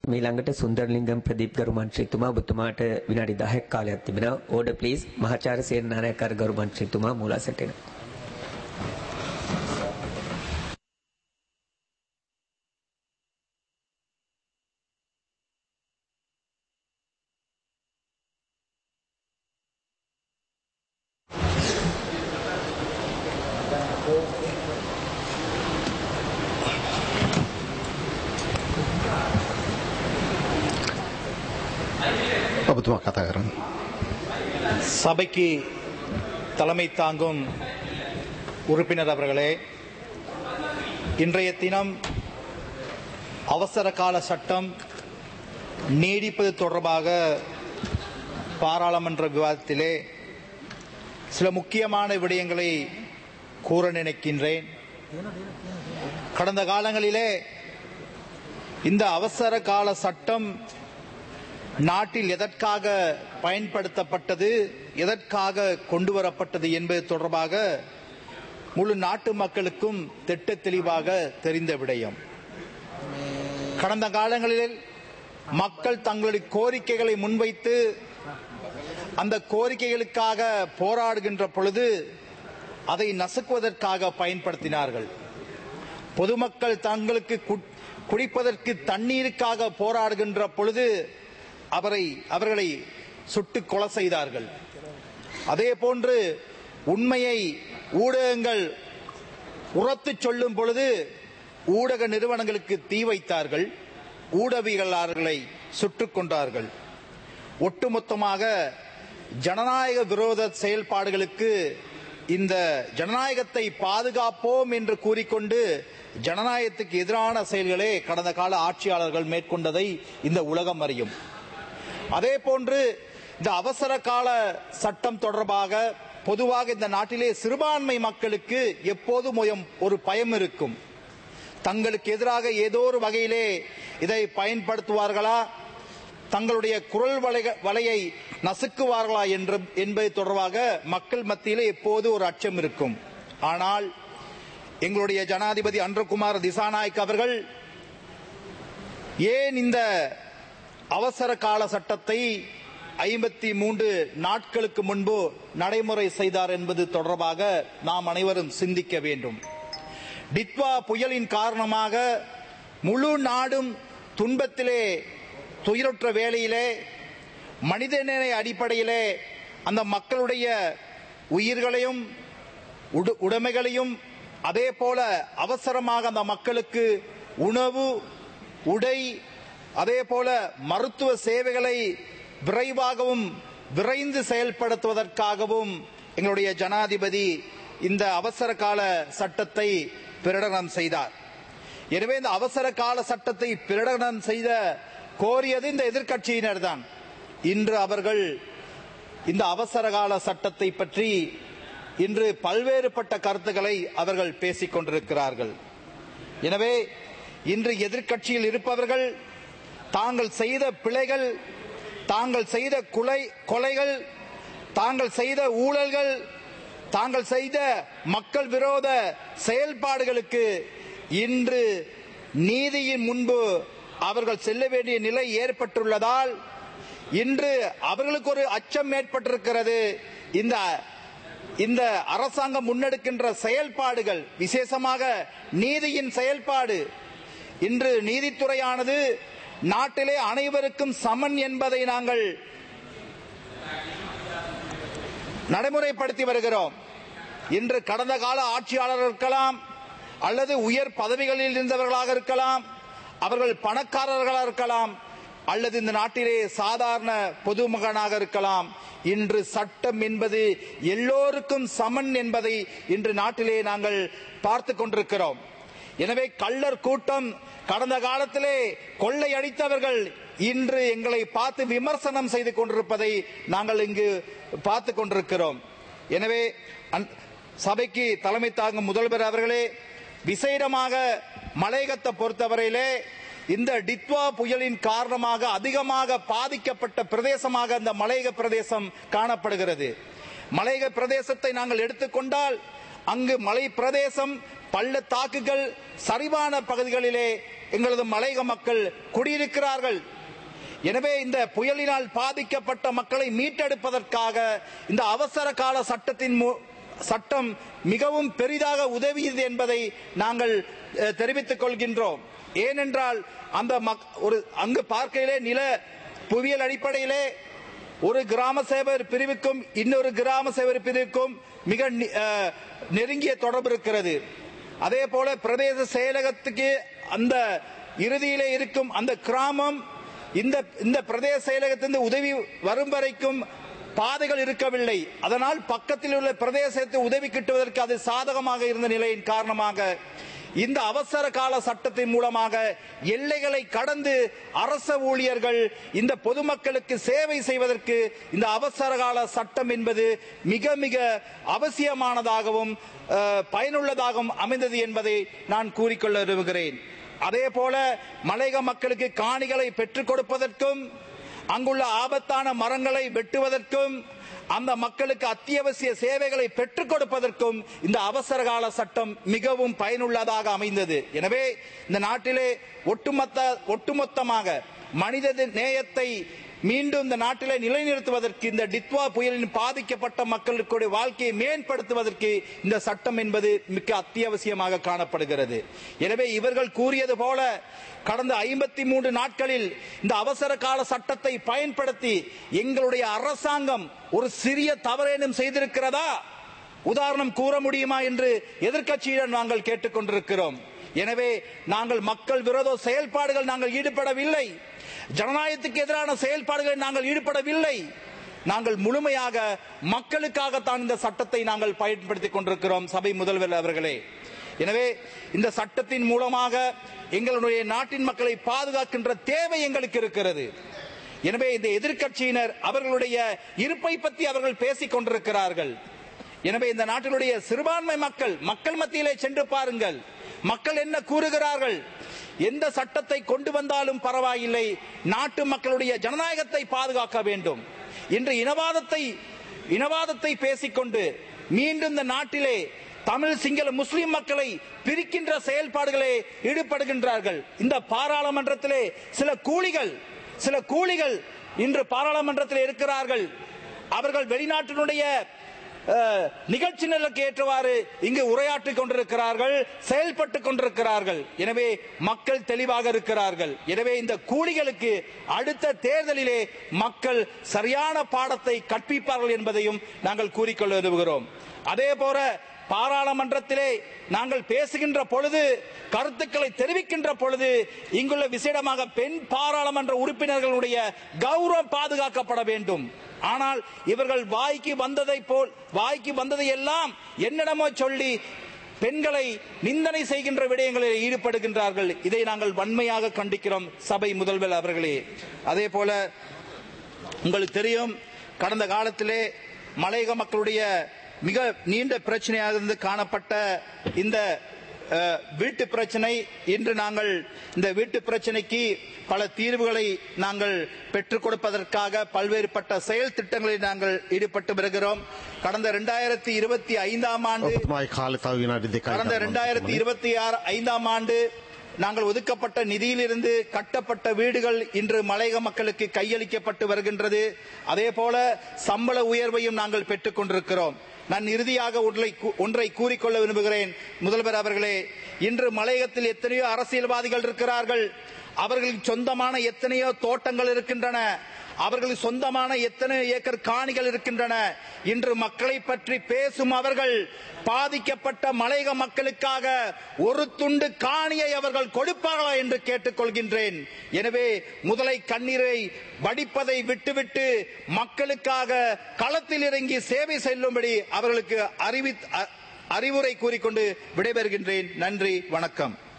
මීළඟට සුන්දරලිංගම් ප්‍රදීප් ගරු මන්ත්‍රීතුමා ඔබතුමාට විනාඩි 10ක් කාලයක් තිබෙනවා. ඕඩර් ප්ලීස් මහාචාර්ය සේනානායකර ගරු මන්ත්‍රීතුමා මූලාසනට එනවා. ඔබතුමා කතා කරන්න. சபைக்கு தலைமை தாங்கும் உறுப்பினர் அவர்களே இன்றைய தினம் அவசர கால சட்டம் நீடிப்பது தொடர்பாக பாராளுமன்ற விவாதத்திலே சில முக்கியமான விடயங்களை கூற நினைக்கின்றேன் கடந்த காலங்களிலே இந்த அவசர கால சட்டம் நாட்டில் எதற்காக பயன்படுத்தப்பட்டது எதற்காக கொண்டு வரப்பட்டது என்பது தொடர்பாக முழு நாட்டு மக்களுக்கும் திட்ட தெளிவாக தெரிந்த விடயம் கடந்த காலங்களில் மக்கள் தங்களுடைய கோரிக்கைகளை முன்வைத்து அந்த கோரிக்கைகளுக்காக போராடுகின்ற பொழுது அதை நசுக்குவதற்காக பயன்படுத்தினார்கள் பொதுமக்கள் தங்களுக்கு கு- குடிப்பதற்கு தண்ணீருக்காக போராடுகின்ற பொழுது அவரை அவர்களை சுட்டு கொலை செய்தார்கள் அதே போன்று உண்மையை ஊடகங்கள் உரத்துச் சொல்லும் பொழுது ஊடக நிறுவனங்களுக்கு தீ வைத்தார்கள் ஊடகவியலாளர்களை சுட்டுக் கொண்டார்கள் ஒட்டுமொத்தமாக ஜனநாயக விரோத செயல்பாடுகளுக்கு இந்த ஜனநாயகத்தை பாதுகாப்போம் என்று கூறிக்கொண்டு ஜனநாயகத்துக்கு எதிரான செயல்களே கடந்த கால ஆட்சியாளர்கள் மேற்கொண்டதை இந்த உலகம் அறியும் அதே போன்று இந்த அவசர கால சட்டம் தொடர்பாக பொதுவாக இந்த நாட்டிலே சிறுபான்மை மக்களுக்கு எப்போதும் ஒரு- ஒரு பயம் இருக்கும் தங்களுக்கு எதிராக ஏதோ ஒரு வகையிலே இதை பயன்படுத்துவார்களா தங்களுடைய குரல் வலை- வலையை நசுக்குவார்களா என்று என்பது தொடர்பாக மக்கள் மத்தியிலே எப்போது ஒரு அச்சம் இருக்கும் ஆனால் எங்களுடைய ஜனாதிபதி அன்றகுமார் திசாநாயக் அவர்கள் ஏன் இந்த அவசர கால சட்டத்தை ஐம்பத்தி மூன்று நாட்களுக்கு முன்பு நடைமுறை செய்தார் என்பது தொடர்பாக நாம் அனைவரும் சிந்திக்க வேண்டும் டிட்வா புயலின் காரணமாக முழு நாடும் துன்பத்திலே துயருற்ற வேளையிலே மனிதநேய அடிப்படையிலே அந்த மக்களுடைய உயிர்களையும் உடு- உடைமைகளையும் அதே போல அவசரமாக அந்த மக்களுக்கு உணவு உடை அதே போல மருத்துவ சேவைகளை விரைவாகவும் விரைந்து செயல்படுத்துவதற்காகவும் எங்களுடைய ஜனாதிபதி இந்த அவசர கால சட்டத்தை பிரகடனம் செய்தார் எனவே இந்த அவசர கால சட்டத்தை பிரகடனம் செய்த கோரியது இந்த எதிர்க்கட்சியினர் தான் இன்று அவர்கள் இந்த அவசர கால சட்டத்தை பற்றி இன்று பல்வேறுபட்ட கருத்துக்களை அவர்கள் பேசிக் கொண்டிருக்கிறார்கள் எனவே இன்று எதிர்க்கட்சியில் இருப்பவர்கள் தாங்கள் செய்த பிழைகள் தாங்கள் செய்த குலை கொலைகள் தாங்கள் செய்த ஊழல்கள் தாங்கள் செய்த மக்கள் விரோத செயல்பாடுகளுக்கு இன்று நீதியின் முன்பு அவர்கள் செல்ல வேண்டிய நிலை ஏற்பட்டுள்ளதால் இன்று அவர்களுக்கு ஒரு அச்சம் ஏற்பட்டிருக்கிறது இந்த இந்த அரசாங்கம் முன்னெடுக்கின்ற செயல்பாடுகள் விசேஷமாக நீதியின் செயல்பாடு இன்று நீதித்துறையானது நாட்டிலே அனைவருக்கும் சமன் என்பதை நாங்கள் நடைமுறைப்படுத்தி வருகிறோம் இன்று கடந்த கால ஆட்சியாளர் இருக்கலாம் அல்லது உயர் பதவிகளில் இருந்தவர்களாக இருக்கலாம் அவர்கள் பணக்காரர்களாக இருக்கலாம் அல்லது இந்த நாட்டிலே சாதாரண பொதுமகனாக இருக்கலாம் இன்று சட்டம் என்பது எல்லோருக்கும் சமன் என்பதை இன்று நாட்டிலே நாங்கள் பார்த்து கொண்டிருக்கிறோம் எனவே கள்ளர் கூட்டம் கடந்த காலத்திலே கொள்ளை அடித்தவர்கள் இன்று எங்களை பார்த்து விமர்சனம் செய்து கொண்டிருப்பதை நாங்கள் இங்கு பார்த்து கொண்டிருக்கிறோம் எனவே அந்த- சபைக்கு தலைமை தாங்கும் முதல்வர் அவர்களே விசேடமாக மலையகத்தை பொறுத்தவரையிலே இந்த டித்வா புயலின் காரணமாக அதிகமாக பாதிக்கப்பட்ட பிரதேசமாக இந்த மலையக பிரதேசம் காணப்படுகிறது மலையக பிரதேசத்தை நாங்கள் எடுத்துக்கொண்டால் அங்கு மலை பிரதேசம் பள்ளத்தாக்குகள் சரிவான பகுதிகளிலே எங்களது மலையக மக்கள் குடியிருக்கிறார்கள் எனவே இந்த புயலினால் பாதிக்கப்பட்ட மக்களை மீட்டெடுப்பதற்காக இந்த அவசர கால சட்டத்தின் மூ- சட்டம் மிகவும் பெரிதாக உதவியது என்பதை நாங்கள் அஹ், தெரிவித்துக் கொள்கின்றோம் ஏனென்றால் அந்த மக்- ஒரு அங்கு பார்க்கையிலே நில புவியியல் அடிப்படையிலே ஒரு கிராம சேவர் பிரிவுக்கும் இன்னொரு கிராம சேவர் பிரிவுக்கும் மிக நி- அஹ், நெருங்கிய தொடர்பு இருக்கிறது அதே போல பிரதேச செயலகத்துக்கு அந்த இறுதியிலே இருக்கும் அந்த கிராமம் இந்த இந்த பிரதேச செயலகத்திலிருந்து உதவி வரும் வரைக்கும் பாதைகள் இருக்கவில்லை அதனால் பக்கத்தில் உள்ள பிரதேசத்தை உதவி கிட்டுவதற்கு அது சாதகமாக இருந்த நிலையின் காரணமாக இந்த அவசர கால சட்டத்தின் மூலமாக எல்லைகளை கடந்து அரச ஊழியர்கள் இந்த பொதுமக்களுக்கு சேவை செய்வதற்கு இந்த அவசர கால சட்டம் என்பது மிக மிக அவசியமானதாகவும் அஹ், பயனுள்ளதாகவும் அமைந்தது என்பதை நான் கூறிக்கொள்ள விரும்புகிறேன் அதே போல மலையக மக்களுக்கு காணிகளை பெற்றுக் கொடுப்பதற்கும் அங்குள்ள ஆபத்தான மரங்களை வெட்டுவதற்கும் அந்த மக்களுக்கு அத்தியாவசிய சேவைகளை பெற்றுக் கொடுப்பதற்கும் இந்த அவசர கால சட்டம் மிகவும் பயனுள்ளதாக அமைந்தது எனவே இந்த நாட்டிலே ஒட்டுமொத்த ஒட்டுமொத்தமாக மனித நேயத்தை மீண்டும் இந்த நாட்டிலே நிலைநிறுத்துவதற்கு இந்த டித்வா புயலின் பாதிக்கப்பட்ட மக்களுடைய வாழ்க்கையை மேம்படுத்துவதற்கு இந்த சட்டம் என்பது மிக அத்தியாவசியமாக காணப்படுகிறது எனவே இவர்கள் கூறியது போல கடந்த ஐம்பத்தி மூன்று நாட்களில் இந்த அவசர கால சட்டத்தை பயன்படுத்தி எங்களுடைய அரசாங்கம் ஒரு சிறிய தவறேனும் செய்திருக்கிறதா உதாரணம் கூற முடியுமா என்று எதிர்க்கட்சியிடம் நாங்கள் கேட்டுக்கொண்டிருக்கிறோம் எனவே நாங்கள் மக்கள் விரோத செயல்பாடுகள் நாங்கள் ஈடுபடவில்லை ஜனநாயகத்துக்கு எதிரான செயல்பாடுகளில் நாங்கள் ஈடுபடவில்லை நாங்கள் முழுமையாக மக்களுக்காகத்தான் இந்த சட்டத்தை நாங்கள் பயன்படுத்திக் கொண்டிருக்கிறோம் சபை முதல்வர் அவர்களே எனவே இந்த சட்டத்தின் மூலமாக எங்களுடைய நாட்டின் மக்களை பாதுகாக்கின்ற தேவை எங்களுக்கு இருக்கிறது எனவே இந்த எதிர்க்கட்சியினர் அவர்களுடைய இருப்பை பற்றி அவர்கள் பேசிக் கொண்டிருக்கிறார்கள் எனவே இந்த நாட்டினுடைய சிறுபான்மை மக்கள் மக்கள் மத்தியிலே சென்று பாருங்கள் மக்கள் என்ன கூறுகிறார்கள் எந்த சட்டத்தை கொண்டு வந்தாலும் பரவாயில்லை நாட்டு மக்களுடைய ஜனநாயகத்தை பாதுகாக்க வேண்டும் இன்று இனவாதத்தை இனவாதத்தை பேசிக்கொண்டு மீண்டும் இந்த நாட்டிலே தமிழ் சிங்கள முஸ்லிம் மக்களை பிரிக்கின்ற செயல்பாடுகளே ஈடுபடுகின்றார்கள் இந்த பாராளுமன்றத்திலே சில கூலிகள் சில கூலிகள் இன்று பாராளுமன்றத்தில் இருக்கிறார்கள் அவர்கள் வெளிநாட்டினுடைய அஹ், நிகழ்ச்சி நிலைக்கு ஏற்றவாறு இங்கு உரையாற்றிக் கொண்டிருக்கிறார்கள் செயல்பட்டுக் கொண்டிருக்கிறார்கள் எனவே மக்கள் தெளிவாக இருக்கிறார்கள் எனவே இந்த கூலிகளுக்கு அடுத்த தேர்தலிலே மக்கள் சரியான பாடத்தை கற்பிப்பார்கள் என்பதையும் நாங்கள் கூறிக்கொள்ள விரும்புகிறோம் அதே போல பாராளுமன்றத்திலே நாங்கள் பேசுகின்ற பொழுது கருத்துக்களை தெரிவிக்கின்ற பொழுது இங்குள்ள விசேடமாக பெண் பாராளுமன்ற உறுப்பினர்களுடைய கௌரவம் பாதுகாக்கப்பட வேண்டும் ஆனால் இவர்கள் வாய்க்கு வந்ததை போல் வாய்க்கு வந்ததை எல்லாம் என்னிடமோ சொல்லி பெண்களை நிந்தனை செய்கின்ற விடயங்களில் ஈடுபடுகின்றார்கள் இதை நாங்கள் வன்மையாக கண்டிக்கிறோம் சபை முதல்வர் அவர்களே அதே போல உங்களுக்கு தெரியும் கடந்த காலத்திலே மலையக மக்களுடைய மிக நீண்ட பிரச்சனையாக இருந்து காணப்பட்ட இந்த அஹ், வீட்டு பிரச்சனை இன்று நாங்கள் இந்த வீட்டு பிரச்சனைக்கு பல தீர்வுகளை நாங்கள் பெற்றுக் கொடுப்பதற்காக பல்வேறுபட்ட செயல் திட்டங்களில் நாங்கள் ஈடுபட்டு வருகிறோம் கடந்த இரண்டாயிரத்தி இருபத்தி ஐந்தாம் ஆண்டு ඔබතුමායි කාලය තව විනාඩි දෙකයි கடந்த ගන්න இரண்டாயிரத்தி இருபத்தி ஆறு ஐந்தாம் ஆண்டு நாங்கள் ஒதுக்கப்பட்ட நிதியிலிருந்து கட்டப்பட்ட வீடுகள் இன்று மலையக மக்களுக்கு கையளிக்கப்பட்டு வருகின்றது அதே போல சம்பள உயர்வையும் நாங்கள் பெற்றுக் கொண்டிருக்கிறோம் நான் இறுதியாக ஒன்றை கூ- ஒன்றை கூறிக்கொள்ள விரும்புகிறேன் முதல்வர் அவர்களே இன்று மலையகத்தில் எத்தனையோ அரசியல்வாதிகள் இருக்கிறார்கள் அவர்களுக்கு சொந்தமான எத்தனையோ தோட்டங்கள் இருக்கின்றன அவர்களுக்கு சொந்தமான எத்தனை ஏக்கர் காணிகள் இருக்கின்றன இன்று மக்களை பற்றி பேசும் அவர்கள் பாதிக்கப்பட்ட மலையக மக்களுக்காக ஒரு துண்டு காணியை அவர்கள் கொடுப்பார்களா என்று கேட்டுக்கொள்கின்றேன் எனவே முதலை கண்ணீரை வடிப்பதை விட்டுவிட்டு மக்களுக்காக களத்தில் இறங்கி சேவை செல்லும்படி அவர்களுக்கு அறிவி அ- அறிவுரை கூறிக்கொண்டு விடைபெறுகின்றேன் நன்றி வணக்கம்